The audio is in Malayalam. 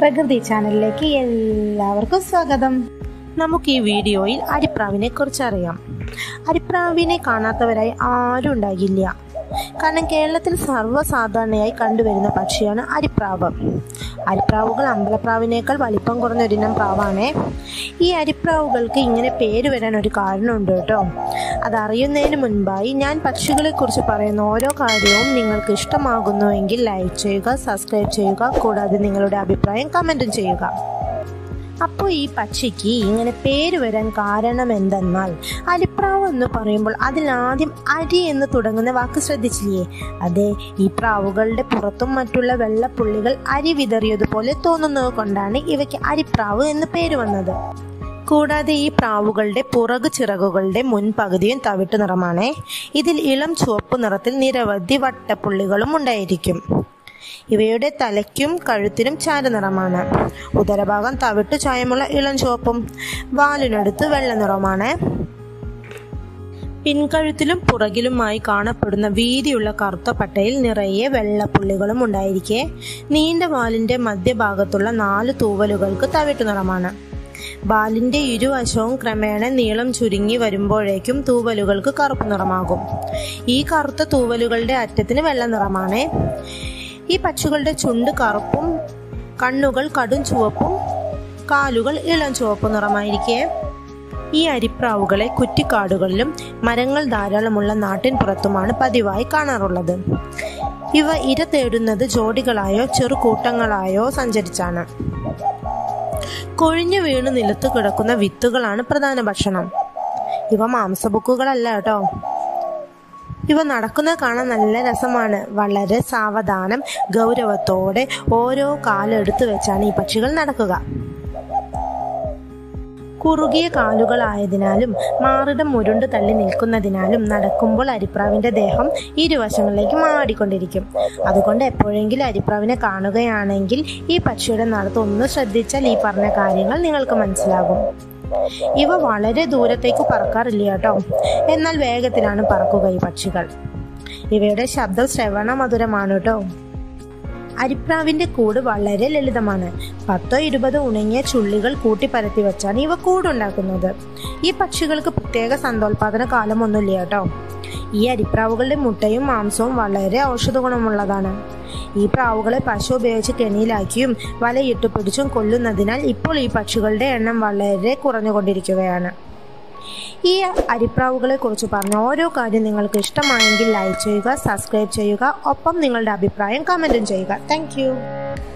പ്രകൃതി ചാനലിലേക്ക് എല്ലാവർക്കും സ്വാഗതം നമുക്ക് ഈ വീഡിയോയിൽ അരിപ്രാവിനെ കുറിച്ച് അറിയാം അരിപ്രാവിനെ കാണാത്തവരായി ആരും ഉണ്ടാകില്ല കാരണം കേരളത്തിൽ സർവ്വസാധാരണയായി കണ്ടുവരുന്ന പക്ഷിയാണ് അരിപ്രാവ് അരിപ്രാവുകൾ അമ്പലപ്രാവിനേക്കാൾ വലിപ്പം കുറഞ്ഞ ഒരിനം പ്രാവാണേ ഈ അരിപ്രാവുകൾക്ക് ഇങ്ങനെ പേര് വരാൻ ഒരു കാരണമുണ്ട് കേട്ടോ അതറിയുന്നതിന് മുൻപായി ഞാൻ പക്ഷികളെക്കുറിച്ച് പറയുന്ന ഓരോ കാര്യവും നിങ്ങൾക്ക് ഇഷ്ടമാകുന്നുവെങ്കിൽ ലൈക്ക് ചെയ്യുക സബ്സ്ക്രൈബ് ചെയ്യുക കൂടാതെ നിങ്ങളുടെ അഭിപ്രായം കമൻറ്റും ചെയ്യുക അപ്പോൾ ഈ പക്ഷിക്ക് ഇങ്ങനെ പേര് വരാൻ കാരണം എന്തെന്നാൽ അരിപ്രാവ് എന്ന് പറയുമ്പോൾ അതിലാദ്യം അരി എന്ന് തുടങ്ങുന്ന വാക്ക് ശ്രദ്ധിച്ചില്ലേ അതെ ഈ പ്രാവുകളുടെ പുറത്തും മറ്റുള്ള വെള്ളപ്പുള്ളികൾ അരി വിതറിയതുപോലെ തോന്നുന്നത് കൊണ്ടാണ് ഇവയ്ക്ക് അരിപ്രാവ് എന്ന് പേര് വന്നത് കൂടാതെ ഈ പ്രാവുകളുടെ പുറകു ചിറകുകളുടെ മുൻപകുതിയും തവിട്ട് നിറമാണ് ഇതിൽ ഇളം ചുവപ്പ് നിറത്തിൽ നിരവധി വട്ടപ്പുള്ളികളും ഉണ്ടായിരിക്കും ഇവയുടെ തലയ്ക്കും കഴുത്തിനും ചാരനിറമാണ് ഉദരഭാഗം തവിട്ട് ചായമുള്ള ഇളം ചുവപ്പും വാലിനടുത്ത് വെള്ള നിറമാണ് പിൻകഴുത്തിലും പുറകിലുമായി കാണപ്പെടുന്ന വീതിയുള്ള കറുത്ത പട്ടയിൽ നിറയെ വെള്ളപ്പുള്ളികളും ഉണ്ടായിരിക്കെ നീണ്ട വാലിന്റെ മധ്യഭാഗത്തുള്ള നാല് തൂവലുകൾക്ക് തവിട്ട് നിറമാണ് ബാലിന്റെ ഇരുവശവും ക്രമേണ നീളം ചുരുങ്ങി വരുമ്പോഴേക്കും തൂവലുകൾക്ക് കറുപ്പ് നിറമാകും ഈ കറുത്ത തൂവലുകളുടെ അറ്റത്തിന് വെള്ള നിറമാണ് ഈ പക്ഷികളുടെ ചുണ്ട് കറുപ്പും കണ്ണുകൾ കടും ചുവപ്പും കാലുകൾ ഇളം ചുവപ്പ് നിറമായിരിക്കെ ഈ അരിപ്രാവുകളെ കുറ്റിക്കാടുകളിലും മരങ്ങൾ ധാരാളമുള്ള നാട്ടിൻ പുറത്തുമാണ് പതിവായി കാണാറുള്ളത് ഇവ ഇര തേടുന്നത് ജോഡികളായോ ചെറുകൂട്ടങ്ങളായോ സഞ്ചരിച്ചാണ് കൊഴിഞ്ഞു വീണ് നിലത്ത് കിടക്കുന്ന വിത്തുകളാണ് പ്രധാന ഭക്ഷണം ഇവ മാംസബുക്കുകളല്ല കേട്ടോ ഇവ നടക്കുന്നത് കാണാൻ നല്ല രസമാണ് വളരെ സാവധാനം ഗൗരവത്തോടെ ഓരോ കാലെടുത്ത് വെച്ചാണ് ഈ പക്ഷികൾ നടക്കുക കുറുകിയ കാലുകളായതിനാലും മാറിടം മുരുണ്ട് തള്ളി നിൽക്കുന്നതിനാലും നടക്കുമ്പോൾ അരിപ്രാവിന്റെ ദേഹം ഇരുവശങ്ങളിലേക്ക് മാടിക്കൊണ്ടിരിക്കും അതുകൊണ്ട് എപ്പോഴെങ്കിലും അരിപ്രാവിനെ കാണുകയാണെങ്കിൽ ഈ പക്ഷിയുടെ നടത്തം ഒന്ന് ശ്രദ്ധിച്ചാൽ ഈ പറഞ്ഞ കാര്യങ്ങൾ നിങ്ങൾക്ക് മനസ്സിലാകും ഇവ വളരെ ദൂരത്തേക്ക് പറക്കാറില്ല കേട്ടോ എന്നാൽ വേഗത്തിലാണ് പറക്കുക ഈ പക്ഷികൾ ഇവയുടെ ശബ്ദം ശ്രവണ മധുരമാണ് കേട്ടോ അരിപ്രാവിന്റെ കൂട് വളരെ ലളിതമാണ് പത്തോ ഇരുപതോ ഉണങ്ങിയ ചുള്ളികൾ കൂട്ടിപ്പരത്തി വെച്ചാണ് ഇവ കൂടുണ്ടാക്കുന്നത് ഈ പക്ഷികൾക്ക് പ്രത്യേക സന്തോൽപാദന കാലമൊന്നുമില്ല കേട്ടോ ഈ അരിപ്രാവുകളുടെ മുട്ടയും മാംസവും വളരെ ഔഷധ ഗുണമുള്ളതാണ് ഈ പ്രാവുകളെ പശു ഉപയോഗിച്ച് കെണിയിലാക്കിയും വലയിട്ട് പിടിച്ചും കൊല്ലുന്നതിനാൽ ഇപ്പോൾ ഈ പക്ഷികളുടെ എണ്ണം വളരെ കുറഞ്ഞുകൊണ്ടിരിക്കുകയാണ് ഈ അരിപ്രാവുകളെ കുറിച്ച് പറഞ്ഞ ഓരോ കാര്യം നിങ്ങൾക്ക് ഇഷ്ടമായെങ്കിൽ ലൈക്ക് ചെയ്യുക സബ്സ്ക്രൈബ് ചെയ്യുക ഒപ്പം നിങ്ങളുടെ അഭിപ്രായം കമൻറ്റും ചെയ്യുക താങ്ക്